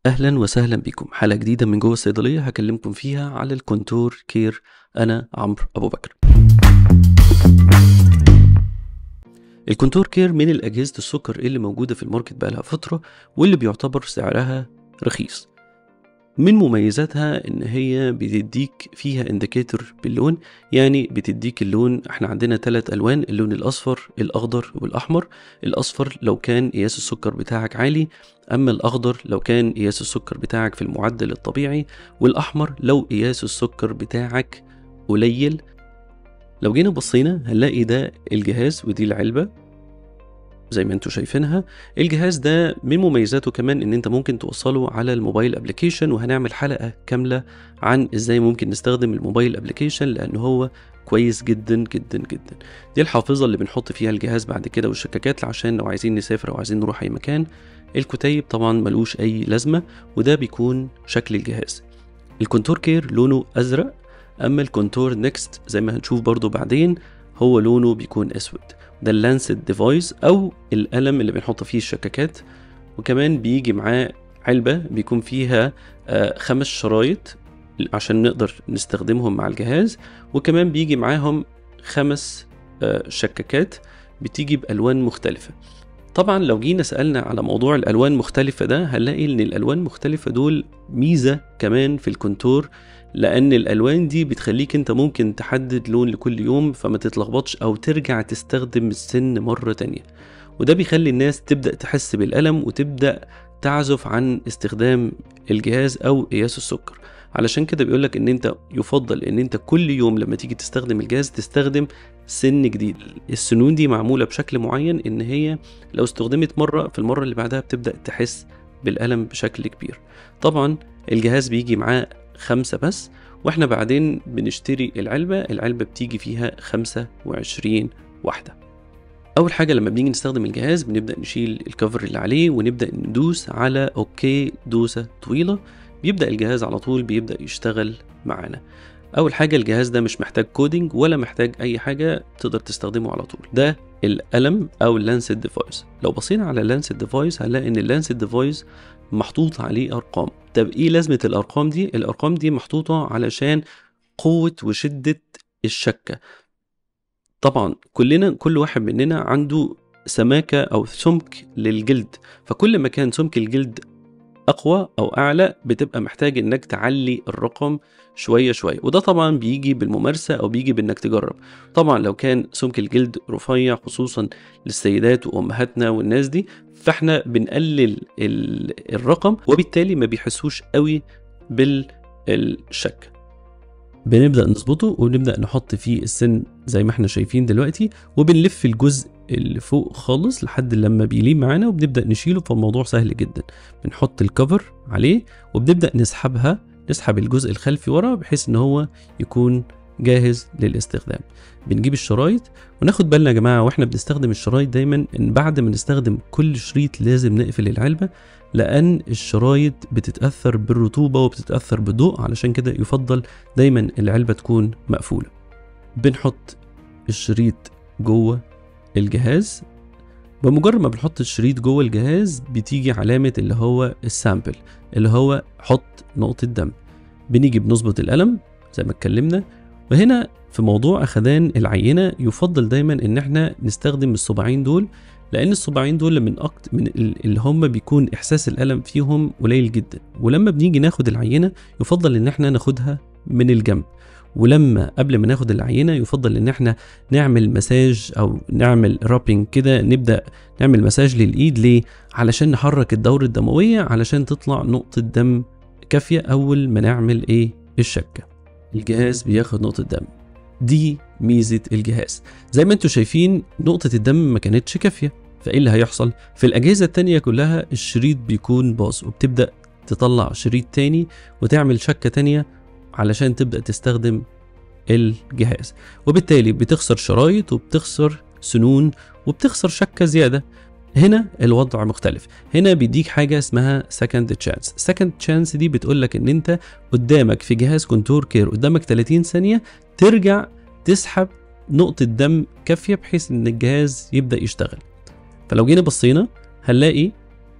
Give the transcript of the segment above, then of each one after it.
اهلا وسهلا بكم حلقه جديده من جوه الصيدليه هكلمكم فيها على الكونتور كير انا عمرو ابو بكر الكونتور كير من الاجهزه السكر اللي موجوده في الماركت بقالها فتره واللي بيعتبر سعرها رخيص من مميزاتها ان هي بتديك فيها انديكيتور باللون يعني بتديك اللون احنا عندنا ثلاث الوان اللون الاصفر الاخضر والاحمر الاصفر لو كان قياس السكر بتاعك عالي اما الاخضر لو كان قياس السكر بتاعك في المعدل الطبيعي والاحمر لو قياس السكر بتاعك قليل لو جينا بصينا هنلاقي ده الجهاز ودي العلبه زي ما انتم شايفينها الجهاز ده من مميزاته كمان ان انت ممكن توصله على الموبايل ابلكيشن وهنعمل حلقة كاملة عن ازاي ممكن نستخدم الموبايل ابلكيشن لان هو كويس جدا جدا جدا دي الحافظة اللي بنحط فيها الجهاز بعد كده والشكاكات عشان لو عايزين نسافر او عايزين نروح اي مكان الكتيب طبعا ملوش اي لازمة وده بيكون شكل الجهاز الكونتور كير لونه ازرق اما الكونتور نيكست زي ما هنشوف برضو بعدين هو لونه بيكون اسود ده اللانست ديفايس او القلم اللي بنحط فيه الشكاكات وكمان بيجي معاه علبه بيكون فيها آه، خمس شرايط عشان نقدر نستخدمهم مع الجهاز وكمان بيجي معاهم خمس آه، شكاكات بتيجي بالوان مختلفه طبعا لو جينا سالنا على موضوع الالوان مختلفه ده هنلاقي ان الالوان مختلفه دول ميزه كمان في الكونتور لان الالوان دي بتخليك انت ممكن تحدد لون لكل يوم فما تتلخبطش او ترجع تستخدم السن مرة تانية وده بيخلي الناس تبدأ تحس بالألم وتبدأ تعزف عن استخدام الجهاز أو قياس السكر علشان كده بيقولك ان انت يفضل ان انت كل يوم لما تيجي تستخدم الجهاز تستخدم سن جديد السنون دي معمولة بشكل معين ان هي لو استخدمت مرة في المرة اللي بعدها بتبدأ تحس بالألم بشكل كبير طبعا الجهاز بيجي معاه خمسة بس واحنا بعدين بنشتري العلبة العلبة بتيجي فيها خمسة وعشرين واحدة أول حاجة لما بنيجي نستخدم الجهاز بنبدأ نشيل الكفر اللي عليه ونبدأ ندوس على أوكي دوسة طويلة بيبدأ الجهاز على طول بيبدأ يشتغل معانا أول حاجة الجهاز ده مش محتاج كودينج ولا محتاج أي حاجة تقدر تستخدمه على طول ده القلم أو اللانسد ديفايس لو بصينا على اللانسد ديفايس هنلاقي إن اللانسد ديفايس محطوط عليه أرقام طب إيه لازمة الأرقام دي؟ الأرقام دي محطوطة علشان قوة وشدة الشكة طبعا كلنا كل واحد مننا عنده سماكة أو سمك للجلد فكل ما كان سمك الجلد أقوى أو أعلى بتبقى محتاج إنك تعلي الرقم شوية شوية وده طبعا بيجي بالممارسة أو بيجي بإنك تجرب طبعا لو كان سمك الجلد رفيع خصوصا للسيدات وأمهاتنا والناس دي فاحنا بنقلل الرقم وبالتالي ما بيحسوش قوي بالشك بنبدا نظبطه وبنبدا نحط فيه السن زي ما احنا شايفين دلوقتي وبنلف الجزء اللي فوق خالص لحد لما بيلين معانا وبنبدا نشيله فالموضوع سهل جدا بنحط الكفر عليه وبنبدا نسحبها نسحب الجزء الخلفي ورا بحيث ان هو يكون جاهز للاستخدام بنجيب الشرايط وناخد بالنا يا جماعه واحنا بنستخدم الشرايط دايما ان بعد ما نستخدم كل شريط لازم نقفل العلبه لان الشرايط بتتاثر بالرطوبه وبتتاثر بالضوء علشان كده يفضل دايما العلبه تكون مقفوله بنحط الشريط جوه الجهاز بمجرد ما بنحط الشريط جوه الجهاز بتيجي علامة اللي هو السامبل اللي هو حط نقطة دم بنيجي بنظبط القلم زي ما اتكلمنا وهنا في موضوع أخدان العينة يفضل دايما إن احنا نستخدم الصباعين دول لأن الصباعين دول من أكتر من اللي هم بيكون إحساس الألم فيهم قليل جدا ولما بنيجي ناخد العينة يفضل إن احنا ناخدها من الجنب ولما قبل ما ناخد العينه يفضل ان احنا نعمل مساج او نعمل رابينج كده نبدا نعمل مساج للايد ليه علشان نحرك الدوره الدمويه علشان تطلع نقطه دم كافيه اول ما نعمل ايه الشكه الجهاز بياخد نقطه دم دي ميزه الجهاز زي ما انتم شايفين نقطه الدم ما كانتش كافيه فايه اللي هيحصل في الاجهزه التانية كلها الشريط بيكون باظ وبتبدا تطلع شريط تاني وتعمل شكه تانية علشان تبدأ تستخدم الجهاز وبالتالي بتخسر شرايط وبتخسر سنون وبتخسر شكة زيادة هنا الوضع مختلف هنا بيديك حاجة اسمها second chance second chance دي بتقول لك ان انت قدامك في جهاز كونتور كير قدامك 30 ثانية ترجع تسحب نقطة دم كافية بحيث ان الجهاز يبدأ يشتغل فلو جينا بصينا هنلاقي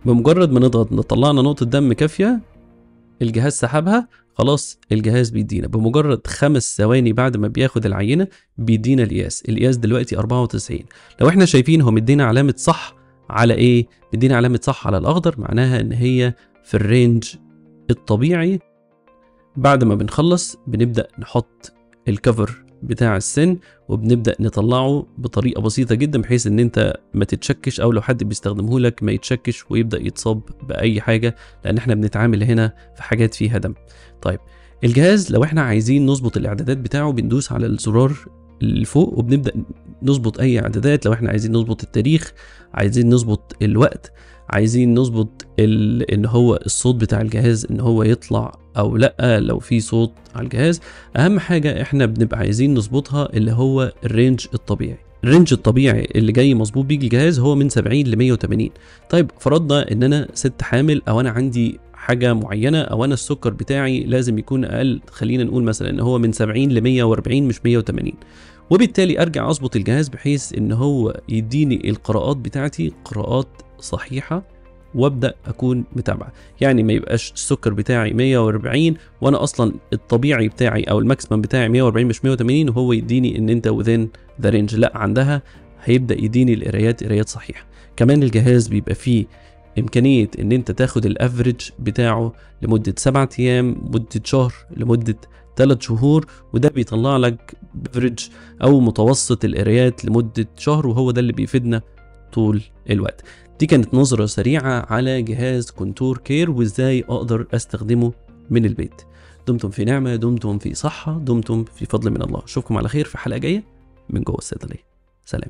بمجرد ما نضغط ان طلعنا نقطه دم كافيه الجهاز سحبها خلاص الجهاز بيدينا بمجرد خمس ثواني بعد ما بياخد العينه بيدينا القياس القياس دلوقتي 94 لو احنا شايفين هو مدينا علامه صح على ايه مدينا علامه صح على الاخضر معناها ان هي في الرينج الطبيعي بعد ما بنخلص بنبدا نحط الكفر بتاع السن وبنبدا نطلعه بطريقه بسيطه جدا بحيث ان انت ما تتشكش او لو حد بيستخدمه لك ما يتشكش ويبدا يتصاب باي حاجه لان احنا بنتعامل هنا في حاجات فيها دم طيب الجهاز لو احنا عايزين نظبط الاعدادات بتاعه بندوس على الزرار اللي فوق وبنبدا نظبط اي اعدادات لو احنا عايزين نظبط التاريخ عايزين نظبط الوقت عايزين نظبط ال... ان هو الصوت بتاع الجهاز ان هو يطلع او لا لو في صوت على الجهاز اهم حاجه احنا بنبقى عايزين نظبطها اللي هو الرينج الطبيعي الرينج الطبيعي اللي جاي مظبوط بيه الجهاز هو من 70 ل 180 طيب فرضنا ان انا ست حامل او انا عندي حاجه معينه او انا السكر بتاعي لازم يكون اقل خلينا نقول مثلا ان هو من 70 ل 140 مش 180 وبالتالي ارجع اظبط الجهاز بحيث ان هو يديني القراءات بتاعتي قراءات صحيحه وابدا اكون متابعه يعني ما يبقاش السكر بتاعي 140 وانا اصلا الطبيعي بتاعي او الماكسيمم بتاعي 140 مش 180 وهو يديني ان انت within ذا رينج لا عندها هيبدا يديني القرايات قرايات صحيحه كمان الجهاز بيبقى فيه امكانيه ان انت تاخد الافريج بتاعه لمده سبعة ايام مده شهر لمده ثلاث شهور وده بيطلع لك افريج او متوسط القرايات لمده شهر وهو ده اللي بيفيدنا طول الوقت دي كانت نظرة سريعة على جهاز كونتور كير وازاي اقدر استخدمه من البيت دمتم في نعمة دمتم في صحة دمتم في فضل من الله اشوفكم على خير في حلقة جاية من جوه الصيدلية سلام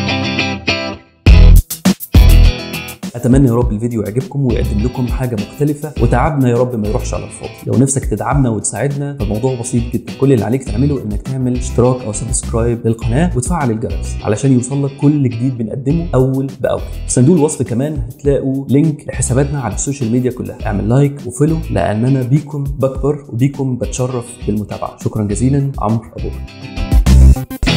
اتمنى يا رب الفيديو يعجبكم ويقدم لكم حاجه مختلفه وتعبنا يا رب ما يروحش على الفاضي لو نفسك تدعمنا وتساعدنا فالموضوع بسيط جدا كل اللي عليك تعمله انك تعمل اشتراك او سبسكرايب للقناه وتفعل الجرس علشان يوصلك كل جديد بنقدمه اول باول في صندوق الوصف كمان هتلاقوا لينك لحساباتنا على السوشيال ميديا كلها اعمل لايك وفولو لاننا بيكم بكبر وبيكم بتشرف بالمتابعه شكرا جزيلا عمرو ابو بكر